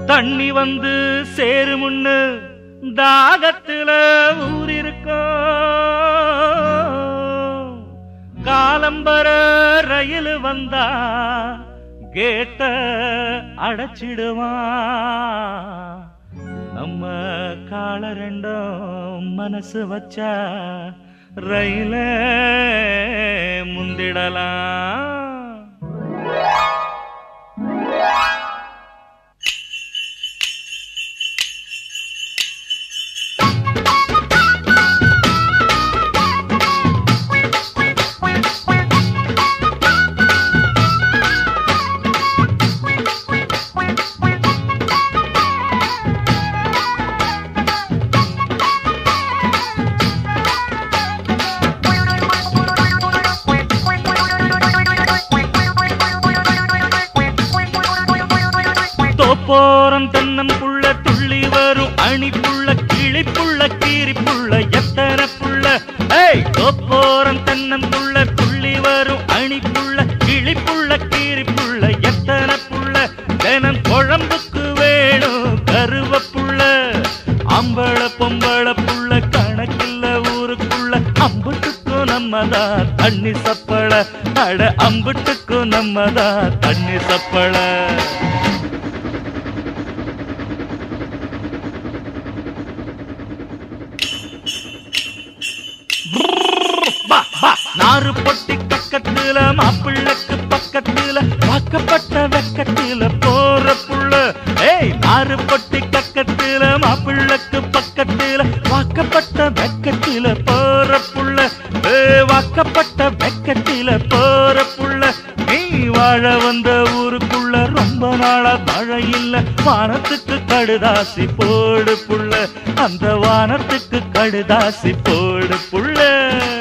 தண்ணி வந்து சேருமுன்னு தாகத்துல ஊரிருக்கோம் காலம்பர ரயில் வந்தா கேட்ட அடைச்சிடுவான் நம்ம கால ரெண்டும் மனசு வச்சா ரயில முந்திடலாம் தோப்போரம் தென்னம் புள்ள துள்ளி வரும் அணி புள்ள கிளி புள்ள கீரி புள்ள எத்தனை புள்ள ஏய் தோப்போரம் தென்னம் புள்ள துள்ளி வரும் அணி புள்ள கிளி புள்ள கீரி புள்ள எத்தனை புள்ள தினம் குழம்புக்கு வேணும் கருவப்புள்ள அம்பள பொம்பள புள்ள கணக்கில்ல ஊருக்குள்ள அம்புட்டுக்கும் நம்மதான் தண்ணி சப்பள அட அம்புட்டுக்கும் நம்மதான் தண்ணி சப்பள பா, பா. நாறு பொட்டி பக்கத்துல மாப்பிள்ளைக்கு பக்கத்துல வாக்கப்பட்ட வெக்கத்துல போற புள்ள ஏய் நாறு பொட்டி பக்கத்துல மாப்பிள்ளைக்கு பக்கத்துல வாக்கப்பட்ட வெக்கத்துல போற புள்ள ஏ வாக்கப்பட்ட வெக்கத்துல போற புள்ள நீ வாழ வந்த ஊருக்குள்ள ரொம்ப நாளா மழை இல்ல வானத்துக்கு கடுதாசி போடு புள்ள அந்த வானத்துக்கு கடுதாசி போடு புள்ள